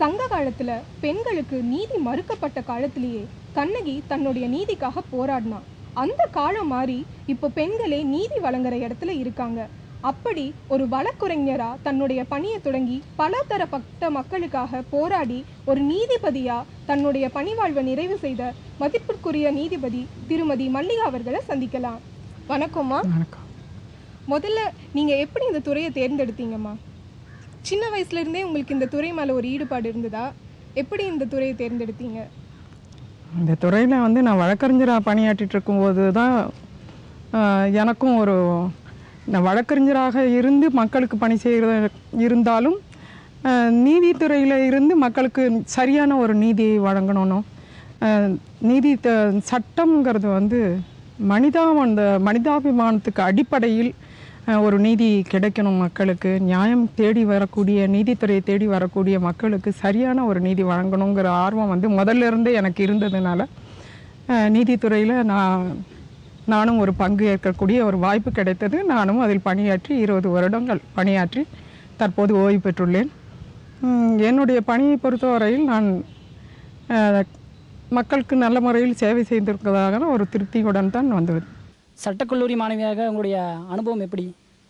சங்க காலத்துல பெண்களுக்கு நீதி மறுக்கப்பட்ட காலத்திலேயே கண்ணகி தன்னுடைய நீதிக்காக போராடினா அந்த காலம் மாறி இப்போ பெண்களே நீதி வழங்குற இடத்துல இருக்காங்க அப்படி ஒரு வழக்குரைஞரா தன்னுடைய பணியை தொடங்கி பல தரப்பட்ட மக்களுக்காக போராடி ஒரு நீதிபதியா தன்னுடைய பணிவாழ்வை நிறைவு செய்த மதிப்பிற்குரிய நீதிபதி திருமதி மல்லிகா அவர்களை சந்திக்கலாம் வணக்கம்மா வணக்கம் முதல்ல நீங்க எப்படி இந்த துறையை தேர்ந்தெடுத்தீங்கம்மா சின்ன வயசுல இருந்தே உங்களுக்கு இந்த துறை மேல ஒரு ஈடுபாடு இருந்ததா எப்படி இந்த துறையை தேர்ந்தெடுத்தீங்க இந்த துறையில் வந்து நான் வழக்கறிஞராக பணியாற்றிட்டு இருக்கும்போது தான் ஆஹ், எனக்கும் ஒரு நான் வழக்கறிஞராக இருந்து மக்களுக்கு பணி செய்கிற இருந்தாலும் ஆஹ், நீதித்துறையில் இருந்து மக்களுக்கு சரியான ஒரு நீதியை வழங்கணும் ஆஹ், நீதி த சட்டம்ங்கிறது வந்து மனிதா அந்த மனிதாபிமானத்துக்கு அடிப்படையில் ஆஹ், ஒரு நீதி கிடைக்கணும் மக்களுக்கு நியாயம் தேடி வரக்கூடிய நீதித்துறையை தேடி வரக்கூடிய மக்களுக்கு சரியான ஒரு நீதி வழங்கணுங்கிற ஆர்வம் வந்து முதல்ல இருந்தே எனக்கு இருந்ததுனால ஆஹ், நீதித்துறையில் நான் நானும் ஒரு பங்கு ஏற்கக்கூடிய ஒரு வாய்ப்பு கிடைத்தது நானும் அதில் பணியாற்றி இருபது வருடங்கள் பணியாற்றி தற்போது ஓய்வு பெற்றுள்ளேன் உம், என்னுடைய பணியை பொறுத்தவரையில் நான் ஆஹ், மக்களுக்கு நல்ல முறையில் சேவை செய்திருப்பதாக ஒரு திருப்தியுடன் தான் வந்தது சட்டக்கல்லூரி மாணவியாக உங்களுடைய அனுபவம் எப்படி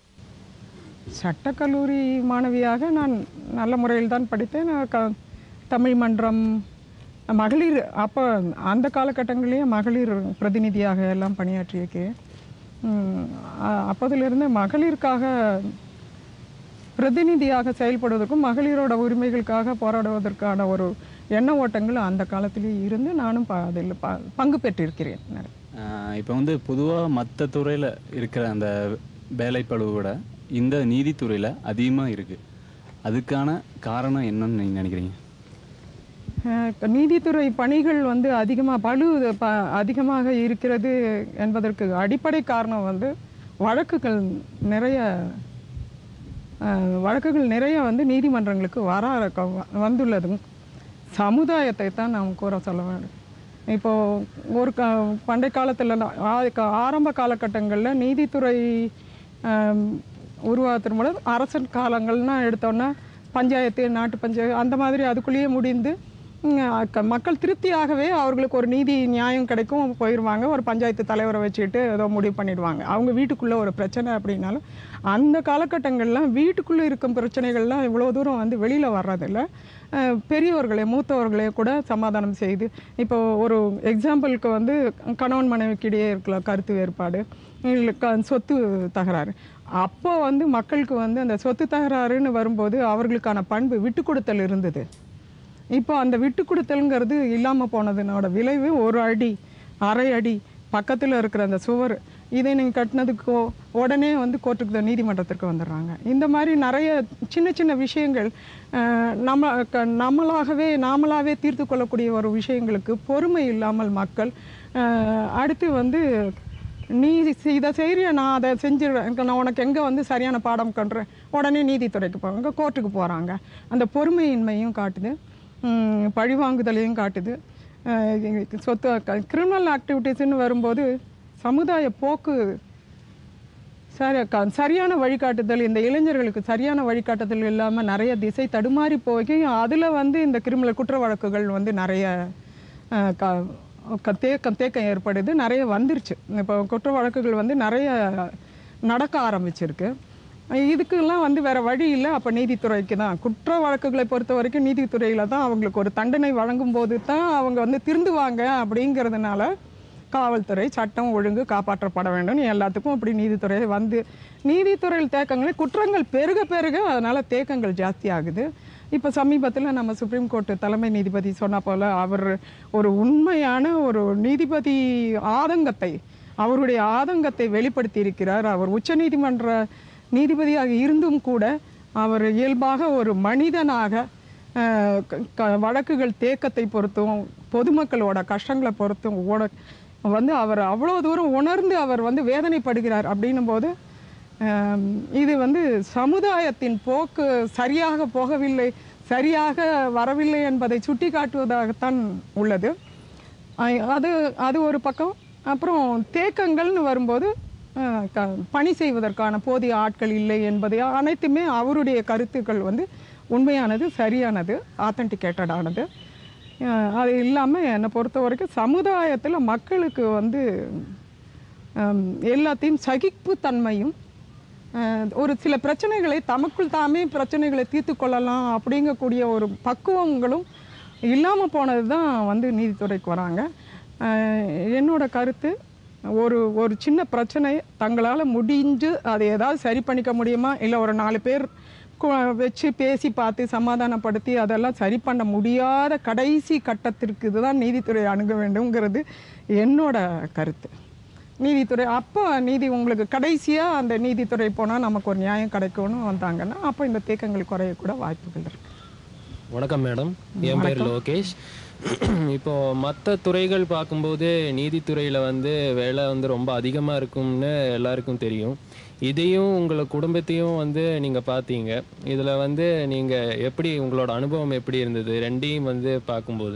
சட்டக்கல்லூரி மாணவியாக நான் நல்ல முறையில் தான் படித்தேன் நான் க தமிழ் மன்றம் மகளிர் அப்போ அந்த காலகட்டங்களிலேயே மகளிர் பிரதிநிதியாக எல்லாம் பணியாற்றியிருக்கேன் உம், அ- அப்போதிலிருந்து மகளிருக்காக பிரதிநிதியாக செயல்படுவதற்கும் மகளிரோட உரிமைகளுக்காக போராடுவதற்கான ஒரு எண்ண ஓட்டங்கள் அந்த காலத்திலேயே இருந்து நானும் ப அதில் ப பங்கு பெற்றிருக்கிறேன் நிறைய. இப்போ வந்து பொதுவாக மற்ற துறையில் இருக்கிற அந்த வேலைப்பளுவை விட இந்த நீதித்துறையில் அதிகமாக இருக்குது அதுக்கான காரணம் என்னன்னு நீங்கள் நினைக்கிறீங்க அஹ் இப்ப நீதித்துறை பணிகள் வந்து அதிகமாக பளு ப அதிகமாக இருக்கிறது என்பதற்கு அடிப்படை காரணம் வந்து வழக்குகள் நிறைய அஹ், வழக்குகள் நிறைய வந்து நீதிமன்றங்களுக்கு வர வந்துள்ளதும் சமுதாயத்தை தான் நாம் கூற சொல்ல வேண்டும் இப்போ ஒரு க பண்டை காலத்துல ஆரம்ப காலகட்டங்களில் நீதித்துறை ஆம், உருவாக்கத்தின் மூலம் அரசன் காலங்கள்னா எடுத்தோன்னா பஞ்சாயத்து நாட்டு பஞ்சாயத்து அந்த மாதிரி அதுக்குள்ளேயே முடிந்து ம், அக்க- மக்கள் திருப்தியாகவே அவர்களுக்கு ஒரு நீதி நியாயம் கிடைக்கும் போயிடுவாங்க ஒரு பஞ்சாயத்து தலைவரை வச்சுக்கிட்டு ஏதோ முடிவு பண்ணிடுவாங்க அவங்க வீட்டுக்குள்ளே ஒரு பிரச்சனை அப்படின்னாலும் அந்த காலகட்டங்கள்லாம் வீட்டுக்குள்ளே இருக்கும் பிரச்சனைகள்லாம் இவ்வளோ தூரம் வந்து வெளியில் வர்றதில்ல அஹ், பெரியவர்களே மூத்தவர்களே கூட சமாதானம் செய்து இப்போ ஒரு எக்ஸாம்பிளுக்கு வந்து கணவன் மனைவிக்கிடையே இருக்கலாம் கருத்து வேறுபாடு இல்லை க சொத்து தகராறு அப்போ வந்து மக்களுக்கு வந்து அந்த சொத்து தகராறுன்னு வரும்போது அவர்களுக்கான பண்பு விட்டு கொடுத்தல் இருந்தது இப்போ அந்த விட்டு கொடுத்தல்ங்கிறது இல்லாமல் போனதுனோட விளைவு ஒரு அடி அரை அடி பக்கத்தில் இருக்கிற அந்த சுவர் இதை நீங்கள் கட்டினதுக்கோ உடனே வந்து கோர்ட்டுக்கு தான் நீதிமன்றத்திற்கு வந்துடுறாங்க இந்த மாதிரி நிறைய சின்ன சின்ன விஷயங்கள் அஹ், நம்ம க- நம்மளாகவே நாமளாகவே தீர்த்து கொள்ளக்கூடிய ஒரு விஷயங்களுக்கு பொறுமை இல்லாமல் மக்கள் அஹ், அடுத்து வந்து நீ சி- இதை செய்கிறிய நான் அதை செஞ்சிடுறேன் எனக்கு நான் உனக்கு எங்கே வந்து சரியான பாடம் கண்டுறேன் உடனே நீதித்துறைக்கு போவாங்க கோர்ட்டுக்கு போகிறாங்க அந்த பொறுமையின்மையும் காட்டுது உம், பழிவாங்குதலையும் காட்டுது அஹ் இது சொத்து கிரிமினல் ஆக்டிவிட்டீஸ்னு வரும்போது சமுதாய போக்கு சரி க- சரியான வழிகாட்டுதல் இந்த இளைஞர்களுக்கு சரியான வழிகாட்டுதல் இல்லாமல் நிறைய திசை தடுமாறி போய் அதில் வந்து இந்த கிரிமினல் குற்ற வழக்குகள் வந்து நிறைய அஹ், க க- தேக்கம் தேக்கம் ஏற்படுது நிறைய வந்துருச்சு இப்போ குற்ற வழக்குகள் வந்து நிறைய நடக்க ஆரம்பிச்சிருக்கு இதுக்கெல்லாம் வந்து வேற வழி இல்லை அப்போ நீதித்துறைக்கு தான் குற்ற வழக்குகளை பொறுத்த வரைக்கும் நீதித்துறையில் தான் அவங்களுக்கு ஒரு தண்டனை வழங்கும் போது தான் அவங்க வந்து திருந்துவாங்க அப்படிங்கிறதுனால காவல்துறை சட்டம் ஒழுங்கு காப்பாற்றப்பட வேண்டும் எல்லாத்துக்கும் அப்படி நீதித்துறை வந்து நீதித்துறையில் தேக்கங்களே குற்றங்கள் பெருக பெருக அதனால தேக்கங்கள் ஜாஸ்தி ஆகுது இப்போ சமீபத்தில் நம்ம சுப்ரீம் கோர்ட் தலைமை நீதிபதி சொன்ன போல அவர் ஒரு உண்மையான ஒரு நீதிபதி ஆதங்கத்தை அவருடைய ஆதங்கத்தை வெளிப்படுத்தி இருக்கிறார் அவர் உச்சநீதிமன்ற நீதிபதியாக இருந்தும் கூட அவர் இயல்பாக ஒரு மனிதனாக அஹ், க- க- வழக்குகள் தேக்கத்தை பொறுத்தும் பொதுமக்களோட கஷ்டங்களை பொறுத்தும் ஓட வந்து அவர் அவ்வளோ தூரம் உணர்ந்து அவர் வந்து வேதனைப்படுகிறார் அப்படின்னும் போது ஆம், இது வந்து சமுதாயத்தின் போக்கு சரியாக போகவில்லை சரியாக வரவில்லை என்பதை சுட்டி காட்டுவதாகத்தான் உள்ளது ஐ- அது அது ஒரு பக்கம் அப்புறம் தேக்கங்கள்னு வரும்போது அஹ், க பணி செய்வதற்கான போதிய ஆட்கள் இல்லை என்பதை அனைத்துமே அவருடைய கருத்துக்கள் வந்து உண்மையானது சரியானது ஆத்தன்டிகேட்டடானது அது இல்லாமல் என்னை பொறுத்த வரைக்கும் சமுதாயத்தில் மக்களுக்கு வந்து ஹம், எல்லாத்தையும் சகிப்புத்தன்மையும் அஹ், ஒரு சில பிரச்சனைகளை தமக்குள் தாமே பிரச்சனைகளை தீர்த்து கொள்ளலாம் அப்படிங்கக்கூடிய ஒரு பக்குவங்களும் இல்லாமல் போனது தான் வந்து நீதித்துறைக்கு வராங்க அஹ், என்னோட கருத்து ஒரு ஒரு சின்ன பிரச்சனை தங்களால் முடிஞ்சு அதை ஏதாவது சரி பண்ணிக்க முடியுமா இல்லை ஒரு நாலு பேர் கு- வச்சு பேசி பார்த்து சமாதானப்படுத்தி அதெல்லாம் சரி பண்ண முடியாத கடைசி கட்டத்திற்கு இதுதான் நீதித்துறை அணுக வேண்டும்ங்கிறது என்னோட கருத்து நீதித்துறை அப்போ நீதி உங்களுக்கு கடைசியாக அந்த நீதித்துறை போனால் நமக்கு ஒரு நியாயம் கிடைக்கும்னு வந்தாங்கன்னா அப்போ இந்த தேக்கங்கள் குறையக்கூட வாய்ப்புகள் இருக்கு வணக்கம் மேடம் என் பேர் லோகேஷ் இப்போ மற்ற துறைகள் பார்க்கும்போது நீதித்துறையில் வந்து வேலை வந்து ரொம்ப அதிகமாக இருக்கும்னு எல்லாருக்கும் தெரியும் இதையும் உங்களை குடும்பத்தையும் வந்து நீங்கள் பார்த்தீங்க இதில் வந்து நீங்கள் எப்படி உங்களோட அனுபவம் எப்படி இருந்தது ரெண்டையும் வந்து பார்க்கும்போது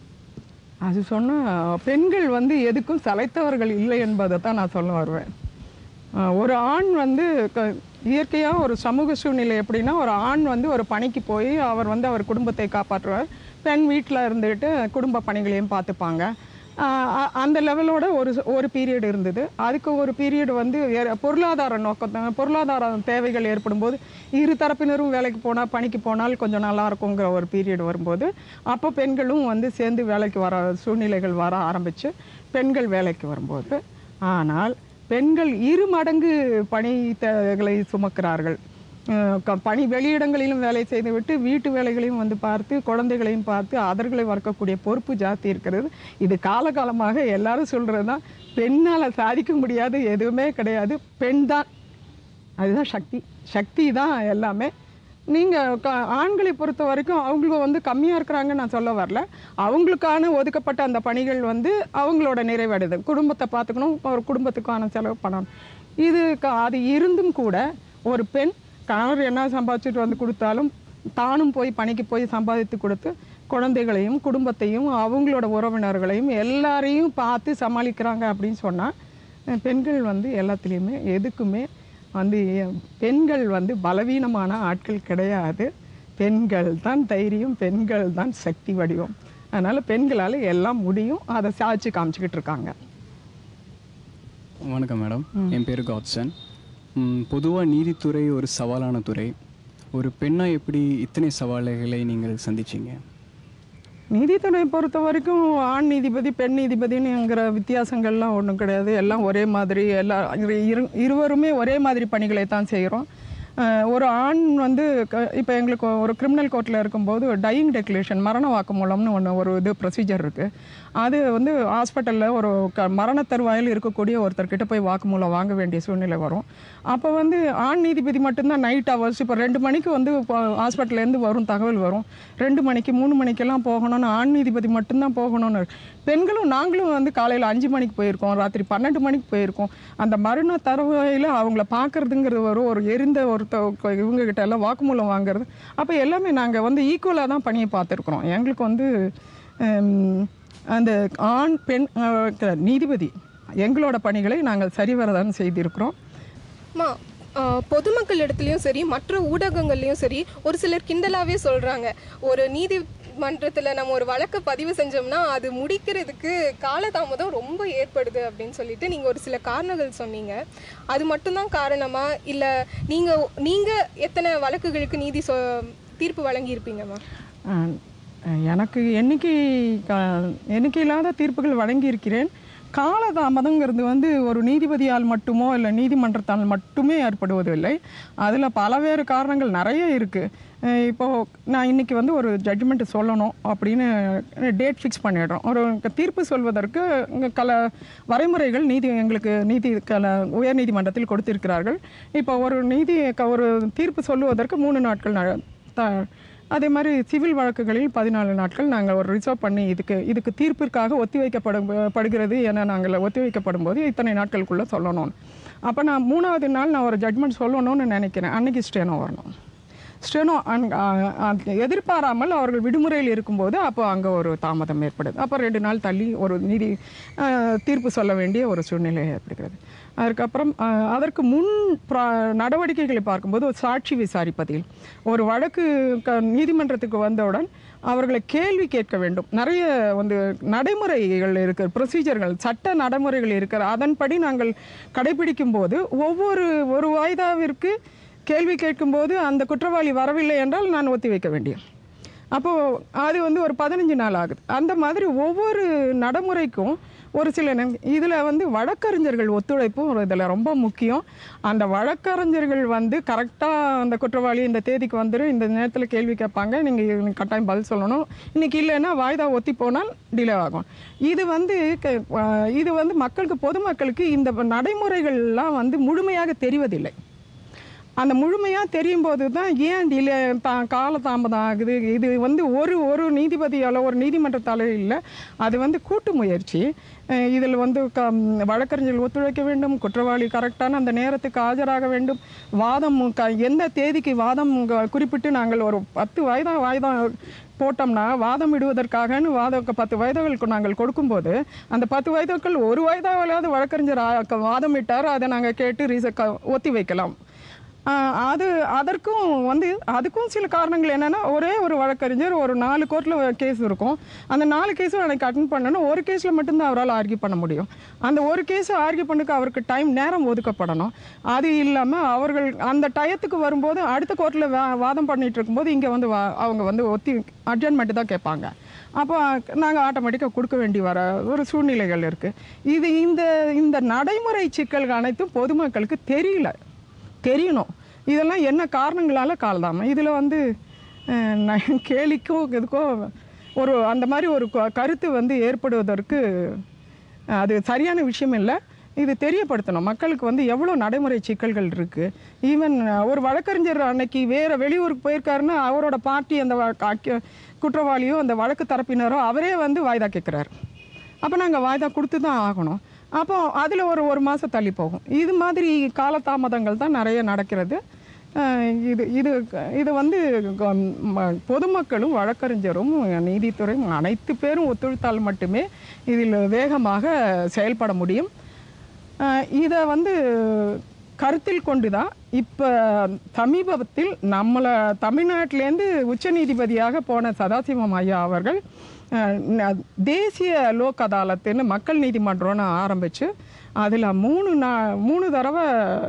அது சொன்னால் பெண்கள் வந்து எதுக்கும் சளைத்தவர்கள் இல்லை என்பதை தான் நான் சொல்ல வருவேன் அஹ் ஒரு ஆண் வந்து க இயற்கையாக ஒரு சமூக சூழ்நிலை எப்படின்னா ஒரு ஆண் வந்து ஒரு பணிக்கு போய் அவர் வந்து அவர் குடும்பத்தை காப்பாற்றுவார் பெண் வீட்டில் இருந்துட்டு குடும்ப பணிகளையும் பார்த்துப்பாங்க அஹ் அ- அந்த லெவலோட ஒரு ச- ஒரு பீரியட் இருந்தது அதுக்கு ஒரு பீரியட் வந்து ஏ- பொருளாதார நோக்கம் பொருளாதார தேவைகள் ஏற்படும் போது இரு தரப்பினரும் வேலைக்கு போனால் பணிக்கு போனால் கொஞ்சம் நல்லா இருக்குங்கிற ஒரு பீரியட் வரும்போது அப்போ பெண்களும் வந்து சேர்ந்து வேலைக்கு வர சூழ்நிலைகள் வர ஆரம்பித்து பெண்கள் வேலைக்கு வரும்போது ஆனால் பெண்கள் இரு மடங்கு பணி தேவைகளை சுமக்கிறார்கள் அஹ் க- பணி வெளியிடங்களிலும் வேலை செய்துவிட்டு வீட்டு வேலைகளையும் வந்து பார்த்து குழந்தைகளையும் பார்த்து அவர்களை வளர்க்கக்கூடிய பொறுப்பு ஜாஸ்தி இருக்கிறது இது காலகாலமாக எல்லாரும் சொல்கிறது தான் பெண்ணால் சாதிக்க முடியாது எதுவுமே கிடையாது பெண் தான் அதுதான் சக்தி சக்தி தான் எல்லாமே நீங்கள் க ஆண்களை பொறுத்த வரைக்கும் அவங்களுக்கு வந்து கம்மியாக இருக்கிறாங்கன்னு நான் சொல்ல வரல அவங்களுக்கான ஒதுக்கப்பட்ட அந்த பணிகள் வந்து அவங்களோட நிறைவடைது குடும்பத்தை பார்த்துக்கணும் ஒரு குடும்பத்துக்கான செலவு பண்ணணும் இது க- அது இருந்தும் கூட ஒரு பெண் கணவர் என்ன சம்பாதிச்சுட்டு வந்து கொடுத்தாலும் தானும் போய் பணிக்கு போய் சம்பாதித்து கொடுத்து குழந்தைகளையும் குடும்பத்தையும் அவங்களோட உறவினர்களையும் எல்லாரையும் பார்த்து சமாளிக்கிறாங்க அப்படின்னு சொன்னால் பெண்கள் வந்து எல்லாத்துலேயுமே எதுக்குமே வந்து எ- பெண்கள் வந்து பலவீனமான ஆட்கள் கிடையாது பெண்கள் தான் தைரியம் பெண்கள் தான் சக்தி வடிவம் அதனால் பெண்களால் எல்லாம் முடியும் அதை சாதிச்சு காமிச்சிக்கிட்டு இருக்காங்க வணக்கம் மேடம் என் பேர் காட்சன் பொதுவாக நீதித்துறை ஒரு சவாலான துறை ஒரு பெண்ணா எப்படி இத்தனை சவால்களை நீங்கள் சந்திச்சீங்க நீதித்துறை பொறுத்த வரைக்கும் ஆண் நீதிபதி பெண் நீதிபதினுங்கிற வித்தியாசங்கள்லாம் ஒன்றும் கிடையாது எல்லாம் ஒரே மாதிரி எல்லா இரு- இரு- இருவருமே ஒரே மாதிரி பணிகளை தான் செய்கிறோம் ஒரு ஆண் வந்து இப்போ எங்களுக்கு ஒரு கிரிமினல் கோர்ட்டில் இருக்கும்போது டையிங் டெக்லேஷன் மரண வாக்குமூலம்னு ஒன்று ஒரு இது ப்ரொசீஜர் இருக்குது அது வந்து ஹாஸ்பிட்டலில் ஒரு க மரண தருவாயில் இருக்கக்கூடிய ஒருத்தர்கிட்ட போய் வாக்குமூலம் வாங்க வேண்டிய சூழ்நிலை வரும் அப்போ வந்து ஆண் நீதிபதி மட்டும்தான் நைட் ஹவர்ஸ் இப்போ ரெண்டு மணிக்கு வந்து ஹாஸ்பிட்டல்லேருந்து வரும் தகவல் வரும் ரெண்டு மணிக்கு மூணு மணிக்கெல்லாம் போகணும்னு ஆண் நீதிபதி மட்டும்தான் போகணும்னு இருக்கு. பெண்களும் நாங்களும் வந்து காலையில் அஞ்சு மணிக்கு போயிருக்கோம் ராத்திரி பன்னெண்டு மணிக்கு போயிருக்கோம் அந்த மரண தருவாயில் அவங்கள பார்க்கறதுங்கிறது வரும் ஒரு எரிந்த ஒருத்த இவங்க கிட்ட எல்லாம் வாக்குமூலம் வாங்குறது அப்போ எல்லாமே நாங்கள் வந்து ஈக்குவலாக தான் பணியை பார்த்துருக்குறோம் எங்களுக்கு வந்து ஹம், அந்த ஆண் பெண் அஹ், நீதிபதி எங்களோட பணிகளை நாங்கள் சரிவரதான் செய்திருக்கிறோம் அம்மா ஆஹ், பொதுமக்கள் இடத்துலையும் சரி மற்ற ஊடகங்கள்லையும் சரி ஒரு சிலர் கிண்டலாவே சொல்றாங்க ஒரு நீதிமன்றத்தில் நம்ம ஒரு வழக்கை பதிவு செஞ்சோம்னா அது முடிக்கிறதுக்கு காலதாமதம் ரொம்ப ஏற்படுது அப்படின்னு சொல்லிட்டு நீங்கள் ஒரு சில காரணங்கள் சொன்னீங்க அது மட்டும்தான் காரணமா இல்லை நீங்கள் நீங்கள் எத்தனை வழக்குகளுக்கு நீதி சொ தீர்ப்பு வழங்கியிருப்பீங்கம்மா அஹ், எனக்கு எண்ணிக்கை க- எண்ணிக்கை இல்லாத தீர்ப்புகள் வழங்கியிருக்கிறேன் காலதாமதங்கிறது வந்து ஒரு நீதிபதியால் மட்டுமோ இல்லை நீதிமன்றத்தால் மட்டுமே ஏற்படுவதில்லை அதில் பலவேறு காரணங்கள் நிறைய இருக்குது இப்போது நான் இன்னைக்கு வந்து ஒரு ஜட்ஜ்மெண்ட் சொல்லணும் அப்படின்னு டேட் ஃபிக்ஸ் பண்ணிடுறோம் ஒரு தீர்ப்பு சொல்வதற்கு இங்க கல வரைமுறைகள் நீதி எங்களுக்கு நீதி கல உயர் நீதிமன்றத்தில் கொடுத்திருக்கிறார்கள் இப்போ ஒரு நீதி க- ஒரு தீர்ப்பு சொல்லுவதற்கு மூணு நாட்கள் ந- த அதே மாதிரி சிவில் வழக்குகளில் பதினாலு நாட்கள் நாங்கள் ஒரு ரிசர்வ் பண்ணி இதுக்கு இதுக்கு தீர்ப்பிற்காக ஒத்திவைக்கப்படும் படுகிறது என நாங்கள் ஒத்திவைக்கப்படும் போது இத்தனை நாட்களுக்குள்ளே சொல்லணும் அப்போ நான் மூணாவது நாள் நான் ஒரு ஜட்மெண்ட் சொல்லணும்னு நினைக்கிறேன் அன்னைக்கு ஸ்டேனோ வரணும் ஸ்டெனோ எதிர்பாராமல் அவர்கள் விடுமுறையில் இருக்கும்போது அப்போ அங்கே ஒரு தாமதம் ஏற்படுது அப்போ ரெண்டு நாள் தள்ளி ஒரு நீதி அஹ், தீர்ப்பு சொல்ல வேண்டிய ஒரு சூழ்நிலை ஏற்படுகிறது அதுக்கப்புறம் அஹ், அதற்கு முன் ப்ரா- நடவடிக்கைகளை பார்க்கும்போது ஒரு சாட்சி விசாரிப்பதில் ஒரு வழக்கு க நீதிமன்றத்துக்கு வந்தவுடன் அவர்களை கேள்வி கேட்க வேண்டும் நிறைய வந்து நடைமுறைகள் இருக்கு ப்ரொசீஜர்கள் சட்ட நடைமுறைகள் இருக்கிற அதன்படி நாங்கள் கடைபிடிக்கும் போது ஒவ்வொரு ஒரு வாய்தாவிற்கு கேள்வி கேட்கும்போது அந்த குற்றவாளி வரவில்லை என்றால் நான் ஒத்தி வைக்க வேண்டியது அப்போது அது வந்து ஒரு பதினஞ்சு நாள் ஆகுது அந்த மாதிரி ஒவ்வொரு நடைமுறைக்கும் ஒரு சில இதில் வந்து வழக்கறிஞர்கள் ஒத்துழைப்பும் இதில் ரொம்ப முக்கியம் அந்த வழக்கறிஞர்கள் வந்து கரெக்டாக அந்த குற்றவாளி இந்த தேதிக்கு வந்துடும் இந்த நேரத்தில் கேள்வி கேட்பாங்க நீங்கள் கட்டாயம் பதில் சொல்லணும் இன்னைக்கு இல்லைன்னா வாய்தா ஒத்தி போனால் டிலே ஆகும் இது வந்து க- அஹ் இது வந்து மக்களுக்கு பொதுமக்களுக்கு இந்த நடைமுறைகள்லாம் வந்து முழுமையாக தெரிவதில்லை அந்த முழுமையாக தெரியும் போது தான் ஏன் டிலே தா காலதாமதம் ஆகுது இது வந்து ஒரு ஒரு நீதிபதியால் ஒரு நீதிமன்றத்தால் இல்லை அது வந்து கூட்டு முயற்சி இதில் வந்து க வழக்கறிஞர்கள் ஒத்துழைக்க வேண்டும் குற்றவாளி கரெக்டான அந்த நேரத்துக்கு ஆஜராக வேண்டும் வாதம் க எந்த தேதிக்கு வாதம் க- குறிப்பிட்டு நாங்கள் ஒரு பத்து வயதா வாய்தா போட்டோம்னா வாதம் இடுவதற்காகன்னு வாத பத்து வயதுகளுக்கு நாங்கள் கொடுக்கும்போது அந்த பத்து வயதுக்கள் ஒரு வயதாவலாவது வழக்கறிஞர் ஆ- க- வாதம் இட்டார் அதை நாங்கள் கேட்டு ரீச க ஒத்தி வைக்கலாம் ஆஹ் அது அதற்கும் வந்து அதுக்கும் சில காரணங்கள் என்னென்னா ஒரே ஒரு வழக்கறிஞர் ஒரு நாலு கோர்ட்டில் கேஸ் இருக்கும் அந்த நாலு கேஸும் எனக்கு அட்டன் பண்ணணும் ஒரு கேஸில் மட்டும்தான் அவரால் ஆர்கியூ பண்ண முடியும் அந்த ஒரு கேஸ் ஆர்கியூ பண்ணுக்கு அவருக்கு டைம் நேரம் ஒதுக்கப்படணும் அது இல்லாமல் அவர்கள் அந்த டயத்துக்கு வரும்போது அடுத்த கோர்ட்டில் வா வாதம் பண்ணிட்டு இருக்கும்போது இங்கே வந்து வா அவங்க வந்து ஒத்தி அட்ஜன்மெண்ட் தான் கேட்பாங்க அப்போ நாங்கள் ஆட்டோமேட்டிக்காக கொடுக்க வேண்டி வர ஒரு சூழ்நிலைகள் இருக்குது இது இந்த இந்த நடைமுறை சிக்கல்கள் அனைத்தும் பொதுமக்களுக்கு தெரியல தெரியணும் இதெல்லாம் என்ன காரணங்களால காலதாமம் இதில் வந்து அஹ், ந- கேலிக்கும் இதுக்கும் ஒரு அந்த மாதிரி ஒரு க- கருத்து வந்து ஏற்படுவதற்கு அஹ், அது சரியான விஷயம் இல்லை இது தெரியப்படுத்தணும் மக்களுக்கு வந்து எவ்வளோ நடைமுறை சிக்கல்கள் இருக்குது ஈவன் ஒரு வழக்கறிஞர் அன்னைக்கு வேறு வெளியூருக்கு போயிருக்காருன்னா அவரோட பார்ட்டி அந்த வ- அக்க- குற்றவாளியோ அந்த வழக்கு தரப்பினரோ அவரே வந்து வாய்தா கேட்குறாரு அப்போ நாங்கள் வாய்தா கொடுத்து தான் ஆகணும் அப்போ அதில் ஒரு ஒரு மாதம் தள்ளி போகும் இது மாதிரி காலதாமதங்கள் தான் நிறைய நடக்கிறது அஹ் இது இது இது வந்து க- ம- பொதுமக்களும் வழக்கறிஞரும் நீதித்துறையும் அனைத்து பேரும் ஒத்துழைத்தால் மட்டுமே இதில் வேகமாக செயல்பட முடியும் இதை வந்து கருத்தில் கொண்டு தான் இப்போ சமீபத்தில் நம்மளை தமிழ்நாட்டிலேருந்து உச்சநீதிபதியாக போன சதாசிவம் ஐயா அவர்கள் அஹ், ந- தேசிய லோக் அதாலத்துன்னு மக்கள் நீதிமன்றம்னு ஆரம்பித்து அதில் மூணு நா மூணு தடவை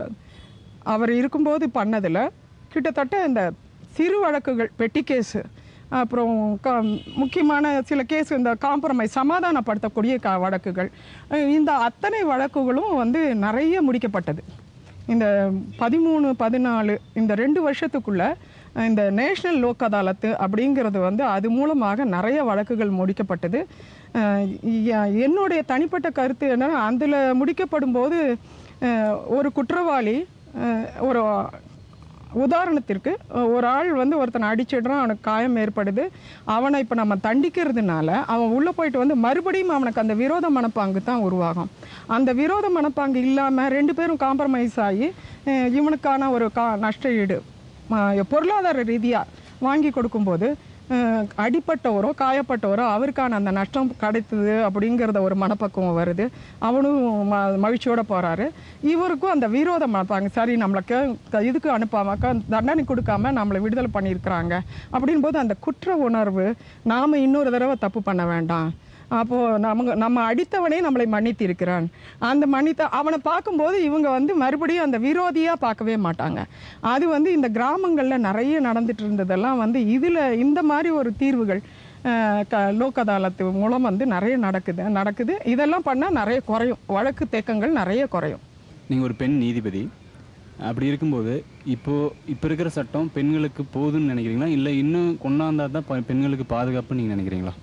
அவர் இருக்கும்போது பண்ணதில் கிட்டத்தட்ட இந்த சிறு வழக்குகள் பெட்டி கேஸு அப்புறம் க முக்கியமான சில கேஸ் இந்த காம்ப்ரமைஸ் சமாதானப்படுத்தக்கூடிய க வழக்குகள் அஹ் இந்த அத்தனை வழக்குகளும் வந்து நிறைய முடிக்கப்பட்டது இந்த பதிமூணு பதினாலு இந்த ரெண்டு வருஷத்துக்குள்ள அஹ் இந்த நேஷ்னல் லோக் அதாலத்து அப்படிங்கிறது வந்து அது மூலமாக நிறைய வழக்குகள் முடிக்கப்பட்டது அஹ் எ- என்னுடைய தனிப்பட்ட கருத்து என்னன்னா அதில் முடிக்கப்படும் போது அஹ் ஒரு குற்றவாளி அஹ் ஒரு உதாரணத்திற்கு அஹ், ஒரு ஆள் வந்து ஒருத்தனை அடிச்சிடுறான் அவனுக்கு காயம் ஏற்படுது அவனை இப்போ நம்ம தண்டிக்கிறதுனால அவன் உள்ளே போயிட்டு வந்து மறுபடியும் அவனுக்கு அந்த விரோத மனப்பாங்கு தான் உருவாகும் அந்த விரோத மனப்பாங்கு இல்லாமல் ரெண்டு பேரும் காம்ப்ரமைஸ் ஆகி அஹ், இவனுக்கான ஒரு கா நஷ்ட ஈடு ம- பொருளாதார ரீதியாக வாங்கி கொடுக்கும்போது அஹ், அடிப்பட்டவரோ காயப்பட்டவரோ அவருக்கான அந்த நஷ்டம் கிடைத்தது அப்படிங்கிறத ஒரு மனப்பக்குவம் வருது அவனும் ம மகிழ்ச்சியோட போகிறாரு இவருக்கும் அந்த விரோத மனப்பாங்க சரி நம்மளை கே க- இதுக்கு அனுப்பாமக்கா தண்டனை கொடுக்காம நம்மளை விடுதலை பண்ணியிருக்கிறாங்க அப்படின் போது அந்த குற்ற உணர்வு நாம் இன்னொரு தடவை தப்பு பண்ண வேண்டாம் அப்போது நமக்கு நம்ம அடித்தவனே நம்மளை மன்னித்து இருக்கிறான் அந்த மன்னித்த அவனை பார்க்கும்போது இவங்க வந்து மறுபடியும் அந்த விரோதியாக பார்க்கவே மாட்டாங்க அது வந்து இந்த கிராமங்களில் நிறைய நடந்துட்டு இருந்ததெல்லாம் வந்து இதில் இந்த மாதிரி ஒரு தீர்வுகள் அஹ், க லோக் அதாலத்து மூலம் வந்து நிறைய நடக்குது நடக்குது இதெல்லாம் பண்ணால் நிறைய குறையும் வழக்கு தேக்கங்கள் நிறைய குறையும் நீங்கள் ஒரு பெண் நீதிபதி அப்படி இருக்கும்போது இப்போது இப்போ இருக்கிற சட்டம் பெண்களுக்கு போதுன்னு நினைக்கிறீங்களா இல்லை இன்னும் கொண்டாந்தா தான் பெ- பெண்களுக்கு பாதுகாப்புன்னு நீங்கள் நினைக்கிறீங்களா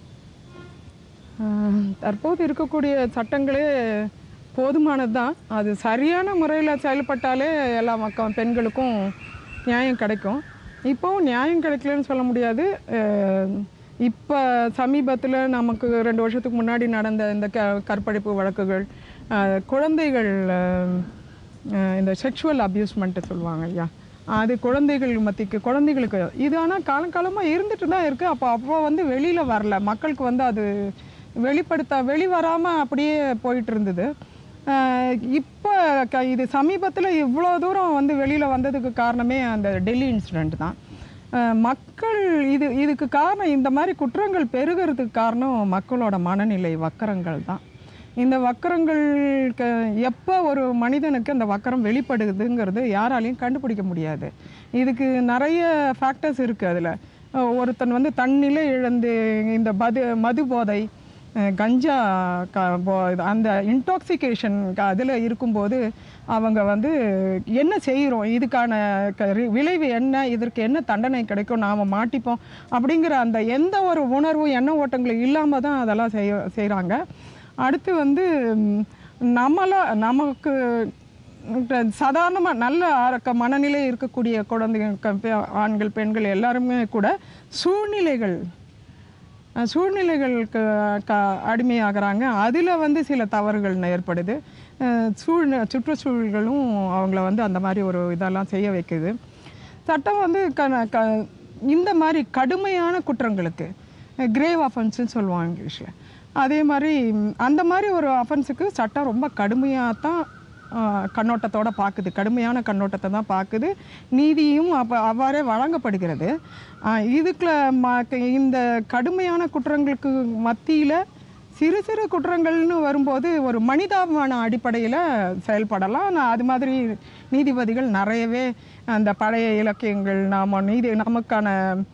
ஆஹ் தற்போது இருக்கக்கூடிய சட்டங்களே போதுமானது தான் அது சரியான முறையில் செயல்பட்டாலே எல்லா மக்கள் பெண்களுக்கும் நியாயம் கிடைக்கும் இப்போவும் நியாயம் கிடைக்கலன்னு சொல்ல முடியாது இப்போ சமீபத்தில் நமக்கு ரெண்டு வருஷத்துக்கு முன்னாடி நடந்த இந்த க கற்பழிப்பு வழக்குகள் ஆஹ் குழந்தைகள் ஆஹ் ஆஹ் இந்த செக்ஷுவல் அப்யூஸ்மெண்ட்டு சொல்லுவாங்க ஐயா அது குழந்தைகள் மத்திக்கு குழந்தைகளுக்கு இது ஆனால் காலங்காலமாக இருந்துட்டு தான் இருக்குது அப்போ அப்போ வந்து வெளியில் வரல மக்களுக்கு வந்து அது வெளிப்படுத்த வெளி வராமல் அப்படியே போயிட்டு இருந்தது இப்போ க இது சமீபத்தில் இவ்வளோ தூரம் வந்து வெளியில் வந்ததுக்கு காரணமே அந்த டெல்லி இன்சிடெண்ட் தான் அஹ் மக்கள் இது இதுக்கு காரணம் இந்த மாதிரி குற்றங்கள் பெருகிறதுக்கு காரணம் மக்களோட மனநிலை வக்கரங்கள் தான் இந்த வக்கரங்களுக்கு எப்போ ஒரு மனிதனுக்கு அந்த வக்கரம் வெளிப்படுதுங்கிறது யாராலையும் கண்டுபிடிக்க முடியாது இதுக்கு நிறைய ஃபேக்டர்ஸ் இருக்குது அதில் ஒருத்தன் வந்து தன்னிலை இழந்து இந்த மது மது போதை அஹ் கஞ்சா க போ- இது- அந்த இன்டாக்சிகேஷன் அதில் இருக்கும்போது அவங்க வந்து என்ன செய்கிறோம் இதுக்கான க- ரி- விளைவு என்ன இதற்கு என்ன தண்டனை கிடைக்கும் நாம் மாட்டிப்போம் அப்படிங்கிற அந்த எந்த ஒரு உணர்வும் எண்ண ஓட்டங்களும் இல்லாமல் தான் அதெல்லாம் செய்ய செய்கிறாங்க அடுத்து வந்து ம், நம்மள நமக்கு சாதாரணமாக நல்ல ஆரோக்க மனநிலை இருக்கக்கூடிய குழந்தைங்க க- பெ- ஆண்கள் பெண்கள் எல்லாருமே கூட சூழ்நிலைகள் அஹ் சூழ்நிலைகளுக்கு க அடிமையாகிறாங்க அதில் வந்து சில தவறுகள் ஏற்படுது அஹ் சூழ் சுற்றுச்சூழல்களும் அவங்கள வந்து அந்த மாதிரி ஒரு இதெல்லாம் செய்ய வைக்குது சட்டம் வந்து க க இந்த மாதிரி கடுமையான குற்றங்களுக்கு கிரேவ் அஃபென்ஸ்னு சொல்லுவாங்க இங்கிலீஷில் அதே மாதிரி ம், அந்த மாதிரி ஒரு அஃபென்ஸுக்கு சட்டம் ரொம்ப கடுமையாக தான் ஆஹ் கண்ணோட்டத்தோட பார்க்குது கடுமையான கண்ணோட்டத்தை தான் பார்க்குது நீதியும் அப்போ அவ்வாறே வழங்கப்படுகிறது ஆஹ் இதுக்குள்ள ம இந்த கடுமையான குற்றங்களுக்கு மத்தியில் சிறு சிறு குற்றங்கள்னு வரும்போது ஒரு மனிதாபிமான அடிப்படையில் செயல்படலாம் நான் அது மாதிரி நீதிபதிகள் நிறையவே அந்த பழைய இலக்கியங்கள் நாம் நீதி நமக்கான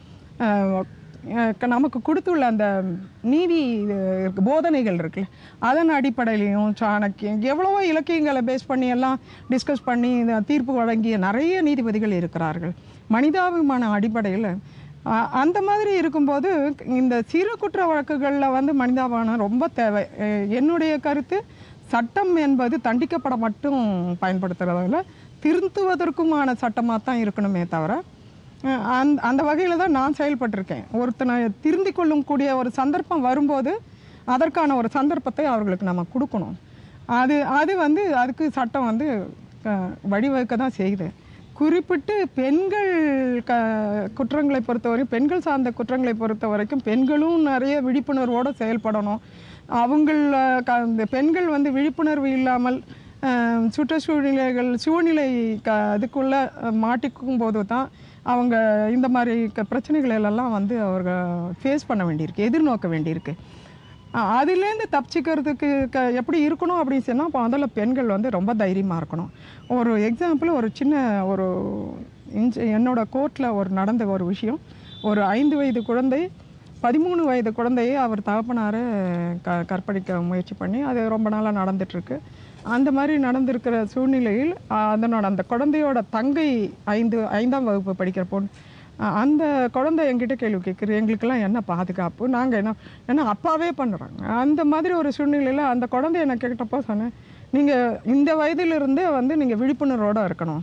ஆஹ், அஹ் நமக்கு கொடுத்துள்ள அந்த நீதி இது இருக்கு, போதனைகள் இருக்குல்ல அதன் அடிப்படையிலையும் சாணக்கியம் எவ்வளவோ இலக்கியங்களை பேஸ் பண்ணி எல்லாம் டிஸ்கஸ் பண்ணி இந்த தீர்ப்பு வழங்கிய நிறைய நீதிபதிகள் இருக்கிறார்கள் மனிதாபிமான அடிப்படையில் அ- அந்த மாதிரி இருக்கும்போது இந்த சிறு குற்ற வழக்குகளில் வந்து மனிதாபிமானம் ரொம்ப தேவை அஹ் என்னுடைய கருத்து சட்டம் என்பது தண்டிக்கப்பட மட்டும் பயன்படுத்துறதில்ல திருத்துவதற்குமான சட்டமாக தான் இருக்கணுமே தவிர அஹ் அந்த அந்த வகையில் தான் நான் செயல்பட்டிருக்கேன் ஒருத்தனை திருந்திக் கொள்ளும் கூடிய ஒரு சந்தர்ப்பம் வரும்போது அதற்கான ஒரு சந்தர்ப்பத்தை அவர்களுக்கு நம்ம கொடுக்கணும் அது அது வந்து அதுக்கு சட்டம் வந்து அஹ், வழிவகுக்க தான் செய்யுது குறிப்பிட்டு பெண்கள் க குற்றங்களை பொறுத்தவரை பெண்கள் சார்ந்த குற்றங்களை பொறுத்த வரைக்கும் பெண்களும் நிறைய விழிப்புணர்வோடு செயல்படணும் அவங்கள க இந்த பெண்கள் வந்து விழிப்புணர்வு இல்லாமல் அஹ், சுற்றுச்சூழ்நிலைகள் சூழ்நிலை க அதுக்குள்ளே மாட்டிக்கும் போது தான் அவங்க இந்த மாதிரி க பிரச்சனைகள் எல்லாம் வந்து அவங்க ஃபேஸ் பண்ண வேண்டியிருக்கு எதிர்நோக்க வேண்டியிருக்கு அஹ் அதுலேருந்து தப்பிச்சுக்கிறதுக்கு க எப்படி இருக்கணும் அப்படின்னு சொன்னால் இப்போ முதல்ல பெண்கள் வந்து ரொம்ப தைரியமாக இருக்கணும் ஒரு எக்ஸாம்பிள் ஒரு சின்ன ஒரு இன்ஜ என்னோட கோர்ட்டில் ஒரு நடந்த ஒரு விஷயம் ஒரு ஐந்து வயது குழந்தை பதிமூணு வயது குழந்தையை அவர் தகப்பனார் க கற்பழிக்க முயற்சி பண்ணி அது ரொம்ப நாளாக நடந்துட்டுருக்கு அந்த மாதிரி நடந்திருக்கிற சூழ்நிலையில் அஹ், அதனோட அந்த குழந்தையோட தங்கை ஐந்து ஐந்தாம் வகுப்பு படிக்கிற பொண்ணு அஹ் அந்த குழந்தை என்கிட்ட கேள்வி கேட்குது எங்களுக்கெல்லாம் என்ன பாதுகாப்பு நாங்கள் என்ன ஏன்னா அப்பாவே பண்ணுறாங்க அந்த மாதிரி ஒரு சூழ்நிலையில் அந்த குழந்தை என்ன கேட்டப்போ சொன்னேன் நீங்கள் இந்த வயதிலிருந்தே வந்து நீங்கள் விழிப்புணர்வோடு இருக்கணும்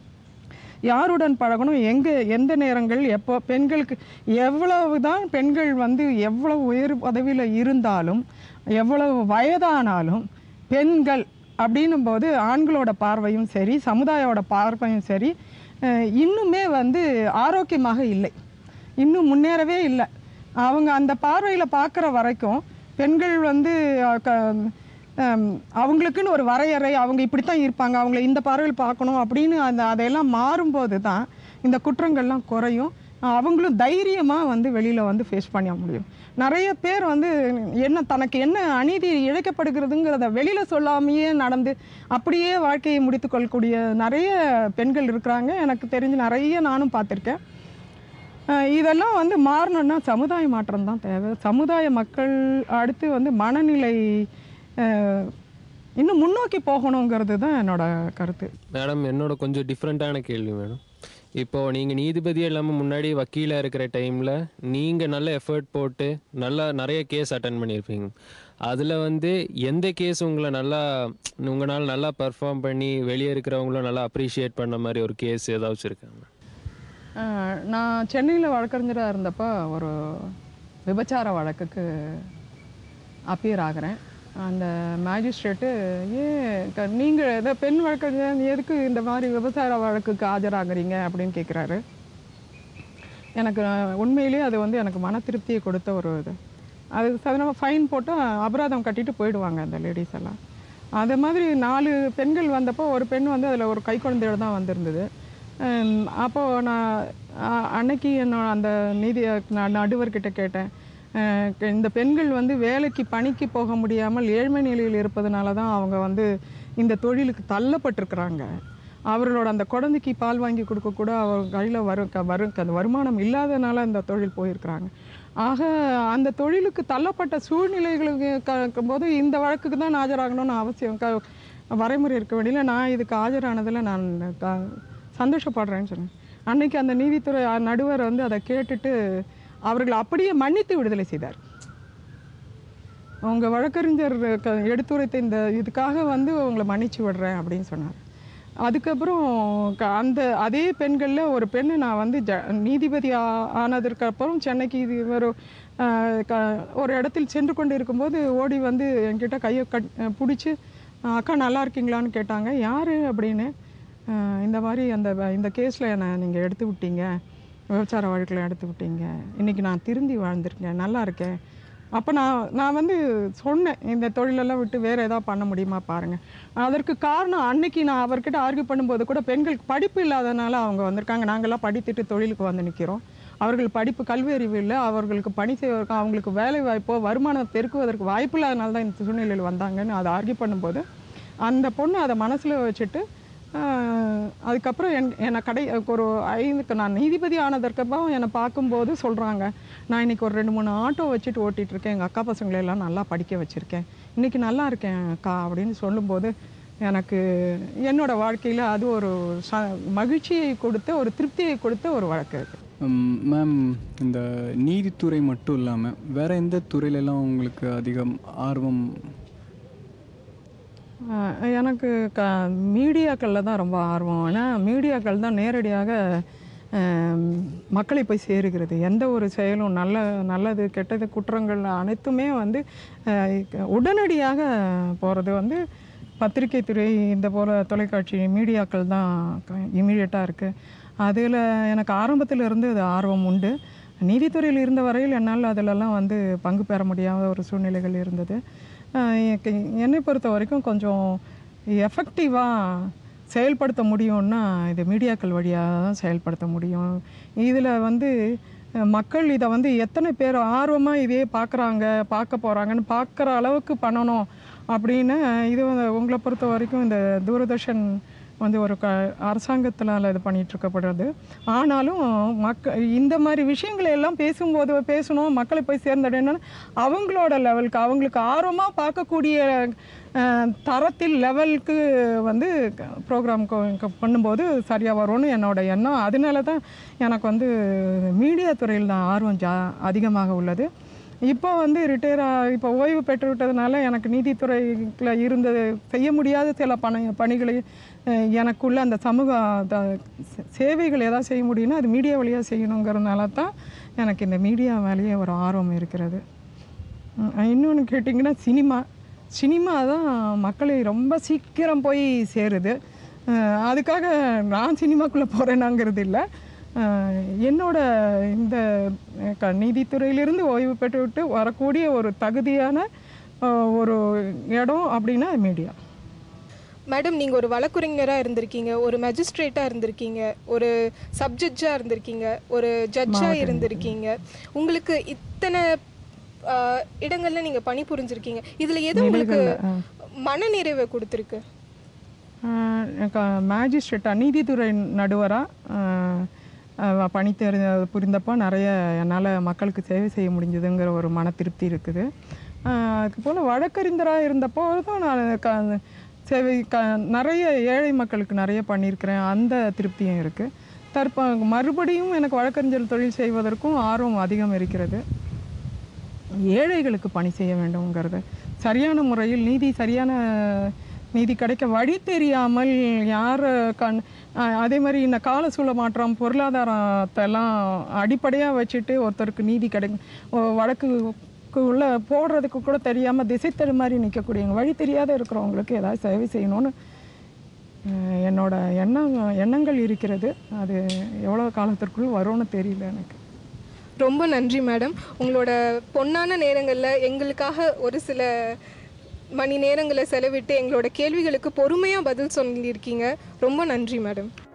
யாருடன் பழகணும் எங்கே எந்த நேரங்கள் எப்போ பெண்களுக்கு எவ்வளவு தான் பெண்கள் வந்து எவ்வளவு உயர் பதவியில் இருந்தாலும் எவ்வளவு வயதானாலும் பெண்கள் அப்படின்னும் போது ஆண்களோட பார்வையும் சரி சமுதாயோட பார்வையும் சரி அஹ், இன்னுமே வந்து ஆரோக்கியமாக இல்லை இன்னும் முன்னேறவே இல்லை அவங்க அந்த பார்வையில் பார்க்குற வரைக்கும் பெண்கள் வந்து அஹ், க ஹம், அவங்களுக்குன்னு ஒரு வரையறை அவங்க இப்படித்தான் இருப்பாங்க அவங்கள இந்த பார்வையில் பார்க்கணும் அப்படின்னு அந்த அதையெல்லாம் மாறும்போது தான் இந்த குற்றங்கள்லாம் குறையும் அவங்களும் தைரியமாக வந்து வெளியில் வந்து ஃபேஸ் பண்ண முடியும் நிறைய பேர் வந்து என்ன தனக்கு என்ன அநீதி இழைக்கப்படுகிறதுங்கிறத வெளியில் சொல்லாமையே நடந்து அப்படியே வாழ்க்கையை முடித்துக்கொள்ளக்கூடிய நிறைய பெண்கள் இருக்கிறாங்க எனக்கு தெரிஞ்சு நிறைய நானும் பார்த்துருக்கேன் அஹ் இதெல்லாம் வந்து மாறணும்னா சமுதாய மாற்றம் தான் தேவை சமுதாய மக்கள் அடுத்து வந்து மனநிலை அஹ், இன்னும் முன்னோக்கி போகணுங்கிறது தான் என்னோட கருத்து மேடம் என்னோட கொஞ்சம் டிஃப்ரெண்ட்டான கேள்வி மேடம் இப்போ நீங்கள் நீதிபதி இல்லாமல் முன்னாடி வக்கீலாக இருக்கிற டைமில் நீங்கள் நல்ல எஃபர்ட் போட்டு நல்லா நிறைய கேஸ் அட்டன் பண்ணியிருப்பீங்க அதில் வந்து எந்த கேஸ் உங்களை நல்லா உங்களால் நல்லா பெர்ஃபார்ம் பண்ணி வெளியே இருக்கிறவங்களும் நல்லா அப்ரிஷியேட் பண்ண மாதிரி ஒரு கேஸ் ஏதாச்சும் இருக்காங்க அஹ், நான் சென்னையில் வழக்கறிஞராக இருந்தப்போ ஒரு விபச்சார வழக்குக்கு அப்பியர் ஆகிறேன் அந்த மேஜிஸ்ட்ரேட்டு ஏன் நீங்கள் இதை பெண் வழக்கறிஞர் நீ எதுக்கு இந்த மாதிரி விபச்சார வழக்குக்கு ஆஜராகிறீங்க அப்படின்னு கேட்குறாரு எனக்கு அஹ், உண்மையிலேயே அது வந்து எனக்கு மன திருப்தியை கொடுத்த ஒரு இது அது சாதாரணமாக ஃபைன் போட்டு அபராதம் கட்டிட்டு போயிடுவாங்க அந்த லேடிஸ் எல்லாம் அது மாதிரி நாலு பெண்கள் வந்தப்போ ஒரு பெண் வந்து அதில் ஒரு கை குழந்தையோட தான் வந்திருந்தது ஹம், அப்போ நான் அ- அன்னைக்கு என்னோட அந்த நீதி நான் நடுவர்கிட்ட கேட்டேன் அஹ், க- இந்த பெண்கள் வந்து வேலைக்கு பணிக்கு போக முடியாமல் ஏழ்மை நிலையில் இருப்பதனால தான் அவங்க வந்து இந்த தொழிலுக்கு தள்ளப்பட்டிருக்கிறாங்க அவர்களோட அந்த குழந்தைக்கு பால் வாங்கி கொடுக்க கூட அவர் கையில் வரும் க- வரும் அந்த வருமானம் இல்லாதனால இந்த தொழில் போயிருக்கிறாங்க ஆக அந்த தொழிலுக்கு தள்ளப்பட்ட சூழ்நிலைகளுக்கு க- போது இந்த வழக்குக்கு தான் ஆஜராகணும்னு அவசியம் க வரைமுறை இருக்க வேண்டியல நான் இதுக்கு ஆஜரானதில் நான் க சந்தோஷப்படுறேன்னு சொன்னேன் அன்னைக்கு அந்த நீதித்துறை அ- நடுவர் வந்து அதை கேட்டுட்டு அவர்களை அப்படியே மன்னித்து விடுதலை செய்தார் உங்கள் வழக்கறிஞர் க எடுத்துரைத்த இந்த இதுக்காக வந்து உங்களை மன்னிச்சு விடுறேன் அப்படின்னு சொன்னார் அதுக்கப்புறம் க- அந்த அதே பெண்களில் ஒரு பெண்ணு நான் வந்து ஜ நீதிபதி ஆ- ஆனதற்கு அப்புறம் சென்னைக்கு இது ஒரு ஆஹ், க ஒரு இடத்தில் சென்று கொண்டு இருக்கும்போது ஓடி வந்து என்கிட்ட கையை கட் பிடிச்சி அக்கா நல்லா இருக்கீங்களான்னு கேட்டாங்க யார் அப்படின்னு ஆஹ், இந்த மாதிரி அந்த வ- இந்த கேஸில் என்னை நீங்கள் எடுத்து விட்டீங்க விபச்சார வழக்கில் எடுத்து விட்டீங்க இன்றைக்கி நான் திருந்தி வாழ்ந்திருக்கேன் நல்லா இருக்கேன் அப்போ நான் நான் வந்து சொன்னேன் இந்த தொழிலெல்லாம் விட்டு வேறு ஏதாவது பண்ண முடியுமா பாருங்கள் அதற்கு காரணம் அன்னைக்கு நான் அவர்கிட்ட ஆர்கியூ பண்ணும்போது கூட பெண்களுக்கு படிப்பு இல்லாதனால அவங்க வந்திருக்காங்க நாங்கள்லாம் படித்துட்டு தொழிலுக்கு வந்து நிற்கிறோம் அவர்கள் படிப்பு கல்வி அறிவு இல்லை அவர்களுக்கு பணி செய்வதற்கு அவங்களுக்கு வேலை வாய்ப்போ வருமானம் பெருக்குவதற்கு வாய்ப்பு இல்லாதனால தான் இந்த சூழ்நிலையில் வந்தாங்கன்னு அதை ஆர்கியூ பண்ணும்போது அந்த பொண்ணு அதை மனசில் வச்சுட்டு ஆஹ், அதுக்கப்புறம் என் என்னை கடை ஒரு ஐந்துக்கு நான் நீதிபதி ஆனதற்கப்புறம் என்னை பார்க்கும்போது சொல்கிறாங்க நான் இன்னைக்கு ஒரு ரெண்டு மூணு ஆட்டோ வச்சுட்டு ஓட்டிகிட்டு இருக்கேன் எங்கள் அக்கா பசங்களை எல்லாம் நல்லா படிக்க வச்சுருக்கேன் இன்னைக்கு நல்லா இருக்கேன் அக்கா அப்படின்னு சொல்லும்போது எனக்கு என்னோட வாழ்க்கையில் அது ஒரு ச மகிழ்ச்சியை கொடுத்த ஒரு திருப்தியை கொடுத்த ஒரு வழக்கு அது மேம் இந்த நீதித்துறை மட்டும் இல்லாமல் வேற எந்த துறையிலெல்லாம் உங்களுக்கு அதிகம் ஆர்வம் ஆஹ் எனக்கு க மீடியாக்களில் தான் ரொம்ப ஆர்வம் ஏன்னா மீடியாக்கள் தான் நேரடியாக ஆம், மக்களை போய் சேருகிறது எந்த ஒரு செயலும் நல்ல நல்லது கெட்டது குற்றங்கள் அனைத்துமே வந்து ஆஹ், உடனடியாக போகிறது வந்து பத்திரிகை துறை இந்த போல் தொலைக்காட்சி மீடியாக்கள் தான் இமீடியட்டாக இருக்குது அதில் எனக்கு ஆரம்பத்தில் இருந்து அது ஆர்வம் உண்டு நீதித்துறையில் இருந்த வரையில் என்னால் அதிலெல்லாம் வந்து பங்கு பெற முடியாத ஒரு சூழ்நிலைகள் இருந்தது ஆஹ் எனக்கு என்னை பொறுத்த வரைக்கும் கொஞ்சம் எஃபெக்டிவாக செயல்படுத்த முடியும்னா இது மீடியாக்கள் வழியாக தான் செயல்படுத்த முடியும் இதில் வந்து அஹ், மக்கள் இதை வந்து எத்தனை பேர் ஆர்வமாக இதே பார்க்குறாங்க பார்க்க போகிறாங்கன்னு பார்க்குற அளவுக்கு பண்ணணும் அப்படின்னு இது வந்து உங்களை பொறுத்த வரைக்கும் இந்த தூரதர்ஷன் வந்து ஒரு க அரசாங்கத்தினால் இது பண்ணிட்டு இருக்கப்படுறது ஆனாலும் மக்க இந்த மாதிரி விஷயங்களை எல்லாம் பேசும்போது பேசணும் மக்களை போய் சேர்ந்தடையணும் அவங்களோட லெவலுக்கு அவங்களுக்கு ஆர்வமாக பார்க்கக்கூடிய அஹ், தரத்தில் லெவலுக்கு வந்து ப்ரோக்ராம் பண்ணும்போது சரியாக வரும்னு என்னோட எண்ணம் அதனால தான் எனக்கு வந்து மீடியா துறையில் தான் ஆர்வம் ஜா அதிகமாக உள்ளது இப்போ வந்து ரிட்டையர் இப்போ ஓய்வு பெற்று விட்டதுனால எனக்கு நீதித்துறையில் இருந்தது செய்ய முடியாத சில பணி பணிகளை அஹ், எனக்குள்ள அந்த சமூக த- சே- சேவைகள் ஏதாவது செய்ய முடியும்னா அது மீடியா வழியாக செய்யணுங்கிறதுனால தான் எனக்கு இந்த மீடியா மேலேயே ஒரு ஆர்வம் இருக்கிறது இன்னொன்று கேட்டிங்கன்னா சினிமா சினிமா தான் மக்களை ரொம்ப சீக்கிரம் போய் சேருது அஹ் அதுக்காக நான் சினிமாக்குள்ளே போகிறேனாங்கிறது இல்லை அஹ் என்னோட இந்த அஹ், க நீதித்துறையிலிருந்து ஓய்வு பெற்றுவிட்டு வரக்கூடிய ஒரு தகுதியான அஹ், ஒரு இடம் அப்படின்னா மீடியா மேடம் நீங்கள் ஒரு வழக்குரைஞராக இருந்திருக்கீங்க ஒரு மேஜிஸ்ட்ரேட்டாக இருந்திருக்கீங்க ஒரு சப்ஜட்ஜாக இருந்திருக்கீங்க ஒரு ஜட்ஜாக இருந்திருக்கீங்க உங்களுக்கு இத்தனை ஆஹ், இடங்கள்ல நீங்கள் பணிபுரிஞ்சிருக்கீங்க இதில் எது உங்களுக்கு மனநிறைவை கொடுத்துருக்கு மேஜிஸ்ட்ரேட்டாக நீதித்துறை நடுவராக பணி தெரி புரிந்தப்போ நிறைய என்னால் மக்களுக்கு சேவை செய்ய முடிஞ்சதுங்கிற ஒரு மன திருப்தி இருக்குது ஆஹ் அதுக்கு போல் வழக்கறிஞராக இருந்தப்போதும் நான் க சேவை க நிறைய ஏழை மக்களுக்கு நிறைய பண்ணியிருக்கிறேன் அந்த திருப்தியும் இருக்குது தற்ப மறுபடியும் எனக்கு வழக்கறிஞர் தொழில் செய்வதற்கும் ஆர்வம் அதிகம் இருக்கிறது ஏழைகளுக்கு பணி செய்ய வேண்டும்ங்கிறது சரியான முறையில் நீதி சரியான நீதி கிடைக்க வழி தெரியாமல் யார் கண் அஹ் அதே மாதிரி இந்த கால சூழ மாற்றம் பொருளாதாரத்தெல்லாம் அடிப்படையாக வச்சுட்டு ஒருத்தருக்கு நீதி கிடைக்கும் ஒ- வழக்குக்கு உள்ள போடுறதுக்கு கூட தெரியாமல் திசை தரு மாதிரி நிற்கக்கூடியவங்க வழி தெரியாத இருக்கிறவங்களுக்கு ஏதாவது சேவை செய்யணும்னு அஹ் என்னோட எண்ணம் எண்ணங்கள் இருக்கிறது அது எவ்வளோ காலத்திற்குள் வரும்னு தெரியல எனக்கு ரொம்ப நன்றி மேடம் உங்களோட பொன்னான நேரங்களில் எங்களுக்காக ஒரு சில மணி நேரங்களை செலவிட்டு எங்களோட கேள்விகளுக்கு பொறுமையாக பதில் சொல்லியிருக்கீங்க ரொம்ப நன்றி மேடம்